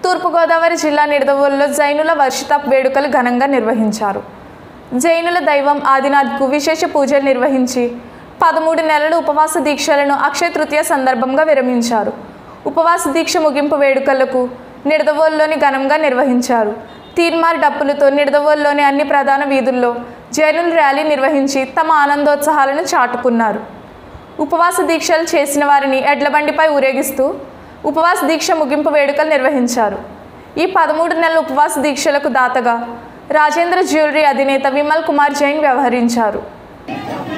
తూర్పుగోదావరి జిల్లా నిడదవోలులో జైనుల వర్షిత వేడుకలు ఘనంగా నిర్వహించారు జైనుల దైవం ఆదినాథ్కు విశేష పూజలు నిర్వహించి పదమూడు నెలల ఉపవాస దీక్షలను అక్షయ తృతీయ సందర్భంగా విరమించారు ఉపవాస దీక్ష ముగింపు వేడుకలకు నిడదవోలులోని ఘనంగా నిర్వహించారు తీర్మార్ డప్పులతో నిడదవోలులోని అన్ని ప్రధాన వీధుల్లో జైనుల ర్యాలీ నిర్వహించి తమ ఆనందోత్సాహాలను చాటుకున్నారు ఉపవాస దీక్షలు చేసిన వారిని ఎడ్లబండిపై ఊరేగిస్తూ ఉపవాస దీక్ష ముగింపు వేడుకలు నిర్వహించారు ఈ పదమూడు నెలల ఉపవాస దీక్షలకు దాతగా రాజేంద్ర జ్యువెలరీ అధినేత విమల్ కుమార్ జైన్ వ్యవహరించారు